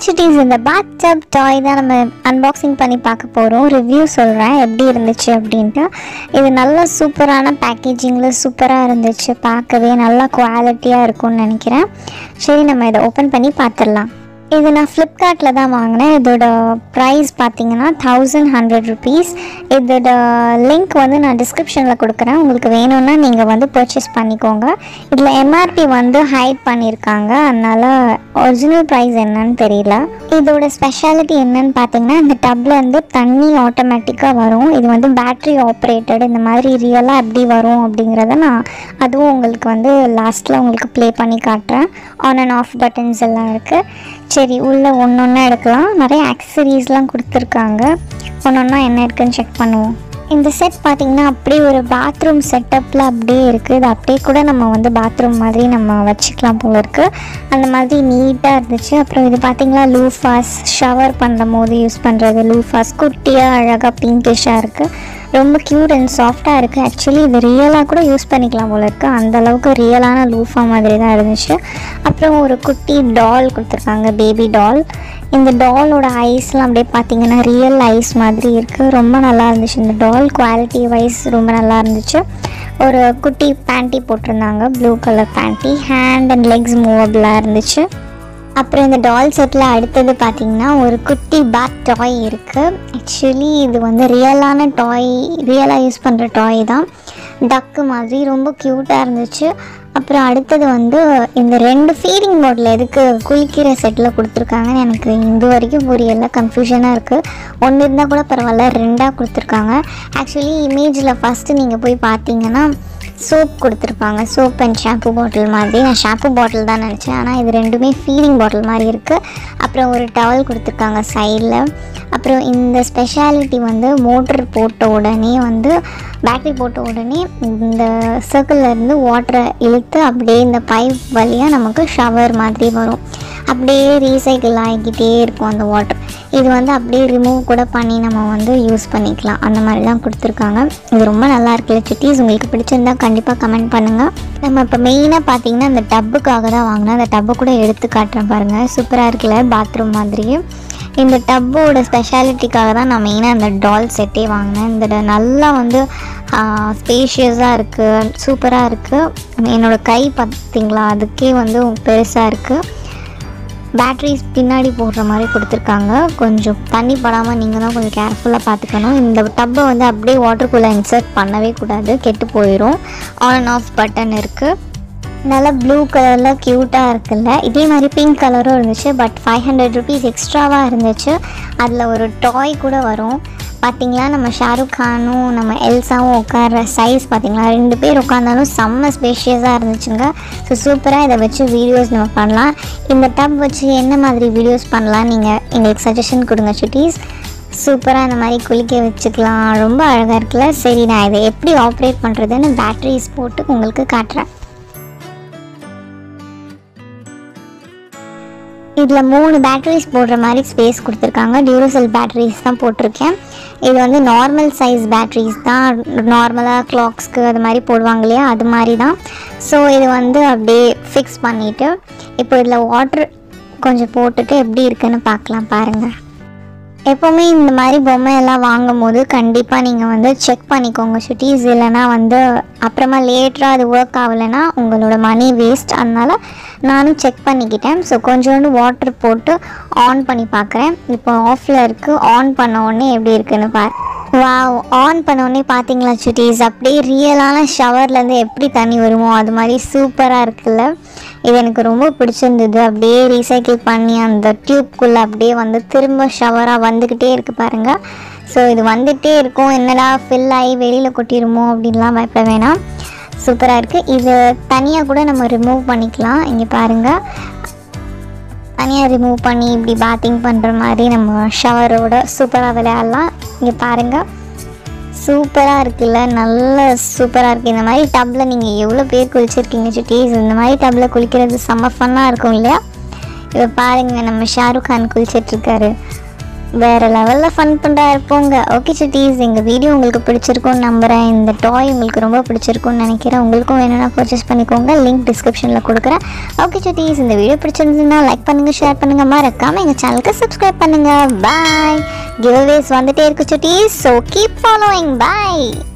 cities இந்த பாத் dub டாய் தான் நம்ம அன்பாக்சிங் பண்ணி பார்க்க போகிறோம் ரிவ்யூ சொல்கிறேன் எப்படி இருந்துச்சு அப்படின்ட்டு இது நல்ல சூப்பரான பேக்கேஜிங்கில் சூப்பராக இருந்துச்சு பார்க்கவே நல்லா குவாலிட்டியாக இருக்கும்னு நினைக்கிறேன் சரி நம்ம இதை ஓப்பன் பண்ணி பார்த்துடலாம் இது நான் ஃப்ளிப்கார்ட்டில் தான் வாங்கினேன் இதோட ப்ரைஸ் பார்த்தீங்கன்னா தௌசண்ட் ஹண்ட்ரட் ருபீஸ் இதோட லிங்க் வந்து நான் டிஸ்கிரிப்ஷனில் கொடுக்குறேன் உங்களுக்கு வேணும்னா நீங்கள் வந்து பர்ச்சேஸ் பண்ணிக்கோங்க இதில் எம்ஆர்பி வந்து ஹைட் பண்ணியிருக்காங்க அதனால் ஒரிஜினல் ப்ரைஸ் என்னன்னு தெரியல இதோட ஸ்பெஷாலிட்டி என்னன்னு பார்த்தீங்கன்னா இந்த டப்பில் இருந்து தண்ணி ஆட்டோமேட்டிக்காக வரும் இது வந்து பேட்ரி ஆப்ரேட்டட் இந்த மாதிரி ரியலாக எப்படி வரும் அப்படிங்கிறத நான் அதுவும் உங்களுக்கு வந்து லாஸ்ட்டில் உங்களுக்கு ப்ளே பண்ணி காட்டுறேன் ஆன் அண்ட் ஆஃப் பட்டன்ஸ் எல்லாம் இருக்குது சரி உள்ளே ஒன்று ஒன்றா எடுக்கலாம் நிறைய ஆக்சசரிஸ்லாம் கொடுத்துருக்காங்க ஒன்று ஒன்றா என்ன இருக்குன்னு செக் பண்ணுவோம் இந்த செட் பார்த்திங்கன்னா அப்படியே ஒரு பாத்ரூம் செட்டப்பில் அப்படியே இருக்குது இது அப்படியே கூட நம்ம வந்து பாத்ரூம் மாதிரி நம்ம வச்சுக்கலாம் போல இருக்குது அந்த மாதிரி நீட்டாக இருந்துச்சு அப்புறம் இது பார்த்திங்களா லூஃபாஸ் ஷவர் பண்ணுற போது யூஸ் பண்ணுறது லூஃபாஸ் குட்டியாக அழகாக பிங்கிஷாக இருக்குது ரொம்ப க்யூட் அண்ட் சாஃப்டாக இருக்குது ஆக்சுவலி இது ரியலாக கூட யூஸ் பண்ணிக்கலாம் போல இருக்குது அந்த அளவுக்கு ரியலான லூஃபா மாதிரி தான் இருந்துச்சு அப்புறம் ஒரு குட்டி டால் கொடுத்துருக்காங்க பேபி டால் இந்த டாலோட ஐஸ்லாம் அப்படியே பார்த்தீங்கன்னா ரியல் ஐஸ் மாதிரி இருக்குது ரொம்ப நல்லா இருந்துச்சு இந்த டால் குவாலிட்டி வைஸ் ரொம்ப நல்லா இருந்துச்சு ஒரு குட்டி பேண்ட்டி போட்டிருந்தாங்க blue colour panty hand and legs மூவபிளாக இருந்துச்சு அப்புறம் இந்த டால் செட்டில் அடுத்தது பார்த்தீங்கன்னா ஒரு குட்டி பேக் டாய் இருக்குது ஆக்சுவலி இது வந்து ரியலான டாய் ரியலாக யூஸ் பண்ணுற டாய் தான் டக்கு மாதிரி ரொம்ப க்யூட்டாக இருந்துச்சு அப்புறம் அடுத்தது வந்து இந்த ரெண்டு ஃபீடிங் பாட்டில் எதுக்கு குளிக்கிற செட்டில் கொடுத்துருக்காங்கன்னு எனக்கு இது வரைக்கும் புரியல கன்ஃபியூஷனாக இருக்குது ஒன்று இருந்தால் கூட பரவாயில்ல ரெண்டாக கொடுத்துருக்காங்க ஆக்சுவலி இமேஜில் ஃபஸ்ட்டு நீங்கள் போய் பார்த்தீங்கன்னா சோப் கொடுத்துருப்பாங்க சோப் அண்ட் ஷாம்பு பாட்டில் மாதிரி நான் ஷாம்பு பாட்டில் தான் நினச்சேன் ஆனால் இது ரெண்டுமே ஃபீலிங் பாட்டில் மாதிரி இருக்குது அப்புறம் ஒரு டவல் கொடுத்துருக்காங்க சைடில் அப்புறம் இந்த ஸ்பெஷாலிட்டி வந்து மோட்டர் போட்ட உடனே வந்து பேட்டரி போட்ட உடனே இந்த சர்க்கிளில் இருந்து வாட்டரை இழுத்து அப்படியே இந்த பைப் வழியாக நமக்கு ஷவர் மாதிரி வரும் அப்படியே ரீசைக்கிள் ஆகிக்கிட்டே இருக்கும் அந்த வாட்டர் இது வந்து அப்படியே ரிமூவ் கூட பண்ணி நம்ம வந்து யூஸ் பண்ணிக்கலாம் அந்த மாதிரி தான் கொடுத்துருக்காங்க இது ரொம்ப நல்லா இருக்குல்ல சிட்டிஸ் உங்களுக்கு பிடிச்சிருந்தா கண்டிப்பாக கமெண்ட் பண்ணுங்கள் நம்ம இப்போ மெயினாக பார்த்தீங்கன்னா இந்த டப்புக்காக தான் வாங்கினேன் அந்த டப்பை கூட எடுத்து காட்டுறேன் பாருங்கள் சூப்பராக இருக்குல்ல பாத்ரூம் மாதிரியே இந்த டப்போட ஸ்பெஷாலிட்டிக்காக தான் நான் மெயினாக இந்த டால் செட்டே வாங்கினேன் இந்த நல்லா வந்து ஸ்பேஷியஸாக இருக்குது சூப்பராக இருக்குது என்னோடய கை பார்த்தீங்களா அதுக்கே வந்து பெருசாக இருக்குது பேட்ரிஸ் பின்னாடி போடுற மாதிரி கொடுத்துருக்காங்க கொஞ்சம் தண்ணி படாமல் நீங்கள் தான் கொஞ்சம் கேர்ஃபுல்லாக பார்த்துக்கணும் இந்த டப்பை வந்து அப்படியே வாட்டருக்குள்ளே இன்சர்ட் பண்ணவே கூடாது கெட்டு போயிடும் ஆன் அண்ட் ஆஃப் பட்டன் இருக்குது நல்லா ப்ளூ கலரில் க்யூட்டாக இருக்குல்ல இதே மாதிரி பிங்க் கலரும் இருந்துச்சு பட் ஃபைவ் ஹண்ட்ரட் ருபீஸ் எக்ஸ்ட்ராவாக இருந்துச்சு அதில் ஒரு டாய் கூட வரும் பார்த்தீங்களா நம்ம ஷாருக் கானும் நம்ம எல்சாவும் உட்கார்ற சைஸ் பார்த்தீங்களா ரெண்டு பேர் உட்காந்தாலும் செம்ம ஸ்பேஷியஸாக இருந்துச்சுங்க ஸோ சூப்பராக இதை வச்சு வீடியோஸ் நம்ம பண்ணலாம் இந்த டப் வச்சு என்ன மாதிரி வீடியோஸ் பண்ணலாம் நீங்கள் எங்களுக்கு சஜஷன் கொடுங்க சுட்டீஸ் சூப்பராக இந்த மாதிரி குளிக்க வச்சுக்கலாம் ரொம்ப அழகாக இருக்குல்ல சரி நான் இதை எப்படி ஆப்ரேட் பண்ணுறதுன்னு பேட்டரிஸ் போட்டு உங்களுக்கு காட்டுறேன் இதில் மூணு பேட்டரிஸ் போடுற மாதிரி ஸ்பேஸ் கொடுத்துருக்காங்க டியூரசெல் பேட்டரிஸ் தான் போட்டிருக்கேன் இது வந்து நார்மல் சைஸ் பேட்டரிஸ் தான் நார்மலாக கிளாக்ஸ்க்கு அது மாதிரி போடுவாங்க இல்லையா அது மாதிரி தான் ஸோ இது வந்து அப்படியே ஃபிக்ஸ் பண்ணிவிட்டு இப்போ இதில் வாட்டர் கொஞ்சம் போட்டுட்டு எப்படி இருக்குன்னு பார்க்கலாம் பாருங்கள் எப்போவுமே இந்த மாதிரி பொம்மையெல்லாம் வாங்கும் போது கண்டிப்பாக நீங்கள் வந்து செக் பண்ணிக்கோங்க சுட்டீஸ் இல்லைனா வந்து அப்புறமா லேட்டராக அது ஒர்க் ஆகலைன்னா உங்களோட மணி வேஸ்ட் அதனால் நானும் செக் பண்ணிக்கிட்டேன் ஸோ கொஞ்சோண்டு வாட்டர் போட்டு ஆன் பண்ணி பார்க்குறேன் இப்போ ஆஃபில் இருக்குது ஆன் பண்ண உடனே எப்படி இருக்குன்னு பார் வாவ் ஆன் பண்ண உடனே பார்த்தீங்களா சுட்டீஸ் அப்படியே ரியலான ஷவர்லேருந்து எப்படி தண்ணி வருமோ அது மாதிரி சூப்பராக இருக்குல்ல இது எனக்கு ரொம்ப பிடிச்சிருந்தது அப்படியே ரீசைக்கிள் பண்ணி அந்த டியூப்குள்ளே அப்படியே வந்து திரும்ப ஷவராக வந்துக்கிட்டே இருக்குது பாருங்கள் ஸோ இது வந்துகிட்டே இருக்கும் என்னடா ஃபில் ஆகி வெளியில் கொட்டிடுமோ அப்படின்லாம் பயப்பட வேணாம் சூப்பராக இருக்குது இது தனியாக கூட நம்ம ரிமூவ் பண்ணிக்கலாம் இங்கே பாருங்கள் தனியாக ரிமூவ் பண்ணி இப்படி பேட்டிங் பண்ணுற மாதிரி நம்ம ஷவரோட சூப்பராக விளையாடலாம் இங்கே பாருங்கள் சூப்பராக இருக்குல்ல நல்ல சூப்பராக இருக்குது இந்த மாதிரி டப்பில் நீங்கள் எவ்வளோ பேர் குளிச்சிருக்கீங்க சுட்டீஸ் இந்த மாதிரி டப்பில் குளிக்கிறது செம்ம ஃபன்னாக இருக்கும் இல்லையா இப்போ பாருங்க நம்ம ஷாருக் கான் குளிச்சிட்ருக்காரு வேறு லெவலில் ஃபன் பண்ணுறா இருப்போங்க ஓகே சுட்டீஸ் எங்கள் வீடியோ உங்களுக்கு பிடிச்சிருக்கும்னு நம்புகிறேன் இந்த டாய் உங்களுக்கு ரொம்ப பிடிச்சிருக்கும்னு நினைக்கிறேன் உங்களுக்கும் வேணும்னா பர்ச்சேஸ் பண்ணிக்கோங்க லிங்க் டிஸ்கிரிப்ஷனில் கொடுக்குறேன் ஓகே சுட்டீஸ் இந்த வீடியோ பிடிச்சிருந்ததுன்னா லைக் பண்ணுங்கள் ஷேர் பண்ணுங்கள் மறக்காமல் எங்கள் சேனலுக்கு சப்ஸ்கிரைப் பண்ணுங்கள் பாய் கிவ்அவேஸ் வந்துட்டே இருக்கு சுட்டீஸ் ஸோ கீப் ஃபாலோயிங் பாய்